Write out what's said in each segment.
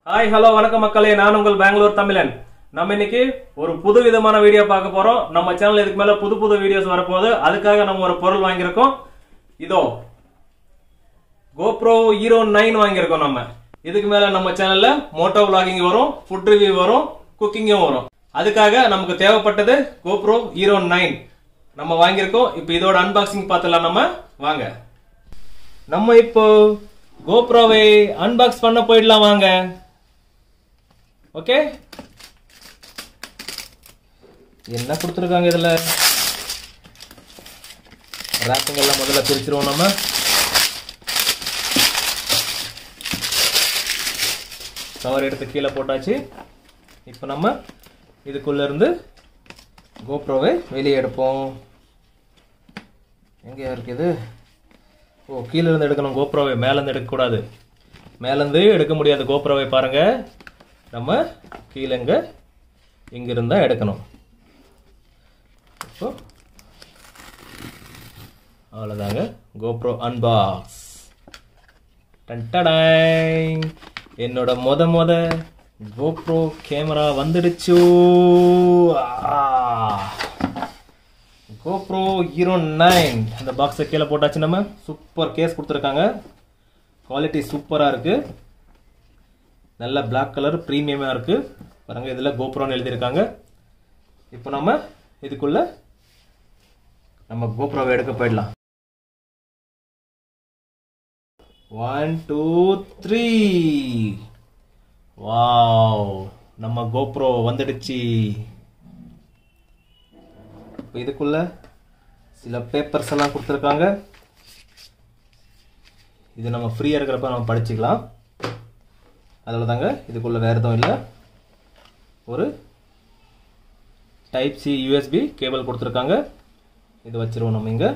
hi hello வணக்கம் மக்களே நான் உங்கள் பெங்களூர் தமிழன் நம்ம இன்னைக்கு ஒரு புது விதமான வீடியோ பார்க்க போறோம் நம்ம சேனல் இதுக்கு மேல புது புது வீடியோஸ் வரப்போகுது அதுக்காக நம்ம ஒரு பொருள் வாங்கியிருக்கோம் இதோ கோப்ரோ ஹீரோ நைன் வாங்கியிருக்கோம் நம்ம இதுக்கு மேல நம்ம சேனல்ல மோட்டோ vlogging வரும் ஃபுட் ரிவ்யூ வரும் குக்கிங்கும் வரும் அதுக்காக நமக்கு தேவைப்பட்டது கோப்ரோ ஹீரோ நைன் நம்ம வாங்கியிருக்கோம் இப்போ இதோட அன்பாக்சிங் பார்த்துலாம் நம்ம வாங்க நம்ம இப்போ கோப்ரோவை அன்பாக்ஸ் பண்ண போயிடலாம் வாங்க ஓகே என்ன கொடுத்துருக்காங்க இதுல ரேப்பிங் எல்லாம் முதல்ல பிரிச்சிருவோம் நம்ம கவர் எடுத்து கீழே போட்டாச்சு இப்போ நம்ம இதுக்குள்ள இருந்து கோப்ரோவை வெளியே எடுப்போம் எங்கேயா இருக்குது ஓ கீழே இருந்து எடுக்கணும் கோப்ரோவை மேலேருந்து எடுக்கக்கூடாது மேலேருந்து எடுக்க முடியாது கோப்ரோவை பாருங்க நம்ம கீழேங்க இங்கிருந்தா எடுக்கணும் இப்போ அவ்வளோதாங்க கோப்ரோ அன்பாக்ஸ் டன்டடாய் என்னோட மொத மொத கோப்ரோ கேமரா வந்துடுச்சு கோப்ரோ ஹீரோ நைன் அந்த பாக்ஸை கீழே போட்டாச்சு நம்ம சூப்பர் கேஸ் கொடுத்துருக்காங்க குவாலிட்டி சூப்பராக இருக்கு நல்ல பிளாக் கலர் ப்ரீமியமாக இருக்கு பாருங்க இதில் கோப்ரோன்னு எழுதியிருக்காங்க இப்போ நம்ம இதுக்குள்ள நம்ம கோப்ரோவை எடுக்க போயிடலாம் ஒன் டூ த்ரீ வாவ் நம்ம கோப்ரோ வந்துடுச்சு இப்போ இதுக்குள்ள சில பேப்பர்ஸ் எல்லாம் கொடுத்துருக்காங்க இது நம்ம ஃப்ரீயாக இருக்கிறப்ப நம்ம படிச்சுக்கலாம் அதில் தாங்க இதுக்குள்ள வேறு எதுவும் இல்லை ஒரு டைப் சி யூஎஸ்பி கேபிள் கொடுத்துருக்காங்க இது வச்சிருவோம் நம்ம இங்கே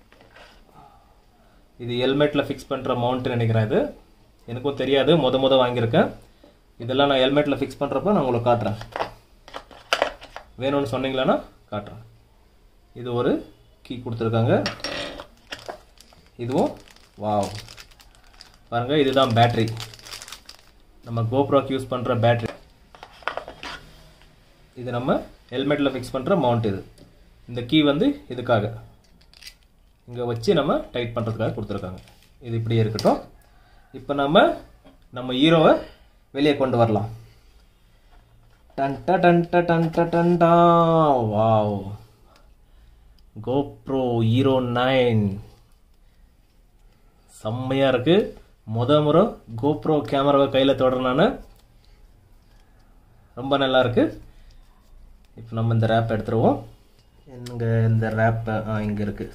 இது ஹெல்மெட்டில் ஃபிக்ஸ் பண்ணுற மவுண்ட் நினைக்கிறேன் இது எனக்கும் தெரியாது முத முத வாங்கியிருக்கேன் இதெல்லாம் நான் ஹெல்மெட்டில் ஃபிக்ஸ் பண்ணுறப்ப நான் உங்களுக்கு காட்டுறேன் வேணும்னு சொன்னீங்களான்னா காட்டுறேன் இது ஒரு கீ கொடுத்துருக்காங்க இதுவும் வாவ் பாருங்க இதுதான் பேட்டரி நம்ம கோப்ரோக்கு யூஸ் பண்ணுற பேட்டரி இது நம்ம ஹெல்மெட்டில் ஃபிக்ஸ் பண்ணுற மவுண்ட் இது இந்த கீ வந்து இதுக்காக இங்கே வச்சு நம்ம டைட் பண்ணுறதுக்காக கொடுத்துருக்காங்க இது இப்படியே இருக்கட்டும் இப்போ நம்ம நம்ம ஹீரோவை வெளியே கொண்டு வரலாம் டன்ட டன்ட டன்ட டன்டா வாவ் கோப்ரோ ஹீரோ நைன் செம்மையாக இருக்கு முத முறை கோப்ரோ கேமராவை கையில் தொடர் நான் ரொம்ப நல்லா இருக்கு இப்போ நம்ம இந்த ரேப் எடுத்துருவோம் எங்க இந்த ரேப் ஆ இங்கே இருக்கு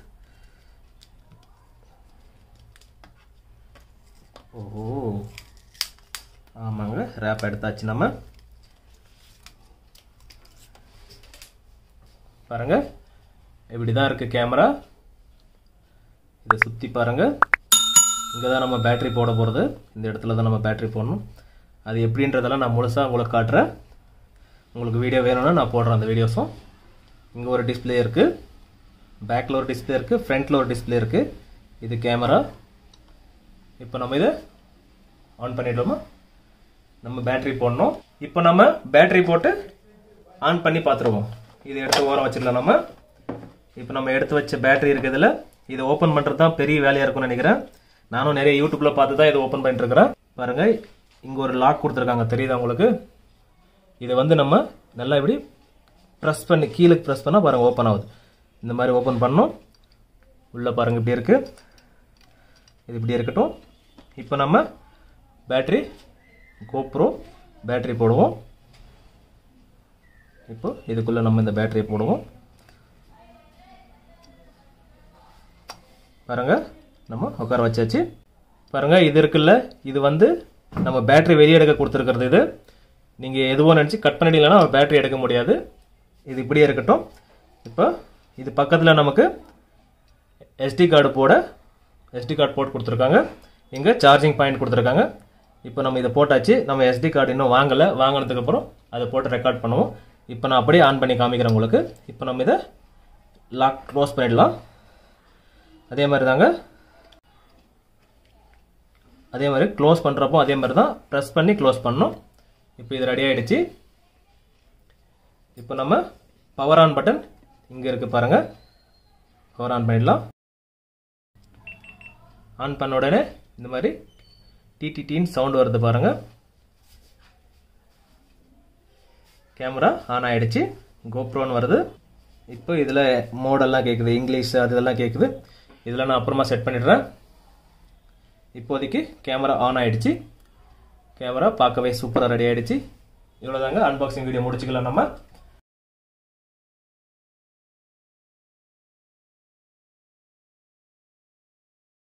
ஓ ஆமாங்க ரேப் எடுத்தாச்சு நம்ம பாருங்க இப்படி தான் இருக்கு கேமரா இதை சுற்றி பாருங்க இங்கே தான் நம்ம பேட்டரி போட போகிறது இந்த இடத்துல தான் நம்ம பேட்டரி போடணும் அது எப்படின்றதெல்லாம் நான் முழுசாக உங்களுக்கு காட்டுறேன் உங்களுக்கு வீடியோ வேணும்னா நான் போடுறேன் அந்த வீடியோஸும் இங்கே ஒரு டிஸ்பிளே இருக்குது பேக்கில் ஒரு டிஸ்பிளே இருக்குது ஃப்ரண்ட்டில் ஒரு டிஸ்பிளே இருக்குது இது கேமரா இப்போ நம்ம இதை ஆன் பண்ணிடுவோமா நம்ம பேட்டரி போடணும் இப்போ நம்ம பேட்டரி போட்டு ஆன் பண்ணி பார்த்துருவோம் இதை எடுத்து ஓரம் வச்சிடலாம் நம்ம இப்போ நம்ம எடுத்து வச்ச பேட்டரி இருக்குதுல இதை ஓப்பன் பண்ணுறது தான் பெரிய வேலையாக இருக்கும்னு நினைக்கிறேன் நானும் நிறைய யூடியூப்ல பார்த்து தான் இதை ஓப்பன் பண்ணிட்டு இருக்கிறேன் பாருங்க இங்கே ஒரு லாக் கொடுத்துருக்காங்க தெரியுதா உங்களுக்கு இதை வந்து நம்ம நல்லா இப்படி ப்ரெஸ் பண்ணி கீழே ப்ரெஸ் பண்ணால் பாருங்க ஓப்பன் ஆகுது இந்த மாதிரி ஓப்பன் பண்ணோம் உள்ளே பாருங்க இப்படி இருக்கு இது இப்படி இருக்கட்டும் இப்போ நம்ம பேட்டரி கோப்ரோ பேட்டரி போடுவோம் இப்போ இதுக்குள்ள நம்ம இந்த பேட்டரியை போடுவோம் பாருங்க நம்ம உட்கார வச்சாச்சு பாருங்க இது இருக்குல்ல இது வந்து நம்ம பேட்டரி வெளியே எடுக்க கொடுத்துருக்கிறது இது நீங்கள் எதுவோ நினச்சி கட் பண்ணிட்டீங்கன்னா பேட்டரி எடுக்க முடியாது இது இப்படியே இருக்கட்டும் இப்போ இது பக்கத்தில் நமக்கு எஸ்டி கார்டு போட எஸ்டி கார்டு போட்டு கொடுத்துருக்காங்க இங்கே சார்ஜிங் பாயிண்ட் கொடுத்துருக்காங்க இப்போ நம்ம இதை போட்டாச்சு நம்ம எஸ்டி கார்டு இன்னும் வாங்கலை வாங்கினதுக்கப்புறம் அதை போட்டு ரெக்கார்ட் பண்ணுவோம் இப்போ நான் அப்படியே ஆன் பண்ணி காமிக்கிறேன் உங்களுக்கு இப்போ நம்ம இதை லாக் க்ளோஸ் பண்ணிடலாம் அதே மாதிரி தாங்க அதே மாதிரி க்ளோஸ் பண்ணுறப்போ அதே மாதிரி தான் ப்ரெஸ் பண்ணி க்ளோஸ் பண்ணணும் இப்போ இது ரெடி ஆகிடுச்சு இப்போ நம்ம பவர் ஆன் பட்டன் இங்கே இருக்குது பாருங்கள் பவர் ஆன் பண்ணிடலாம் ஆன் பண்ண உடனே இந்த மாதிரி டிடிடின்னு சவுண்ட் வருது பாருங்கள் கேமரா ஆன் ஆகிடுச்சு கோப்ரோன்னு வருது இப்போ இதில் மோடெல்லாம் கேட்குது இங்கிலீஷ் அது இதெல்லாம் கேட்குது இதில் நான் அப்புறமா செட் பண்ணிடுறேன் இப்போதைக்கு கேமரா ஆன் ஆகிடுச்சு கேமரா பார்க்கவே சூப்பராக ரெடி ஆகிடுச்சு இவ்வளோதாங்க அன்பாக்சிங் வீடியோ முடிச்சுக்கலாம் நம்ம